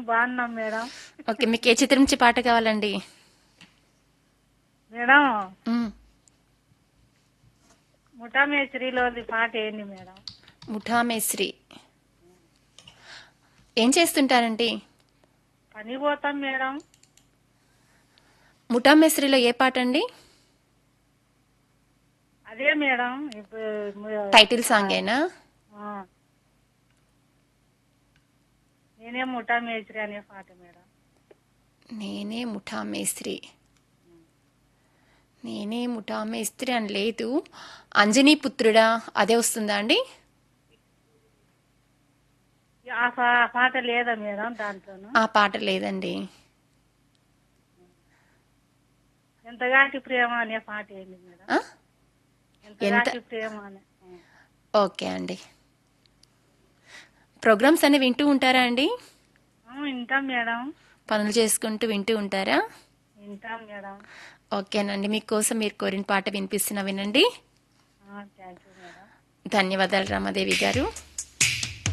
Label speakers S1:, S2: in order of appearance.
S1: బాగున్నాం madam
S2: okay మీకు ఏ చిత్రం నుంచి పాట కావాలండి
S1: మేడం
S2: మ్,
S1: ముఠామేశ్వరిలోది పాట ఏంది మేడం
S2: ముఠా మేస్త్రి ఏం చేస్తుంటారండి
S1: పని పోతాం మేడం
S2: ముఠా మేస్త్రిలో ఏ పాట అండి
S1: అదే మేడం ఇప్పుడు
S2: టైటిల్ సాంగేనా
S1: ఆ. నేనే ముఠామేశ్వరి అనే పాట మేడం
S2: నేనే ముఠా మేస్త్రి నేనే ముఠా మేస్త్రి అని లేదు అంజనీ పుత్రుడా అదే వస్తుందా అండి
S1: ఆ పా- ఆ పాట లేదా మేడం దాంట్లోను
S2: ఆ పాట లేదండి
S1: ఎంతగాటి ప్రేమ అనే పాట ఏంది మేడం
S2: ఆ?
S1: ఎంతగాటి ప్రేమ అనే ఆ.
S2: ఓకే అండి ప్రోగ్రామ్స్ అన్ని వింటూ ఉంటారా అండి
S1: ఆ, వింటాం మేడం
S2: పనులు చేసుకుంటూ వింటూ ఉంటారా
S1: వింటాం మేడం
S2: ఓకేనండి మీకోసం మీరు కోరిన పాట వినిపిస్తున్నా వినండి
S1: థ్యాంక్ యూ మేడం
S2: ధన్యవాదాలు రామాదేవి గారు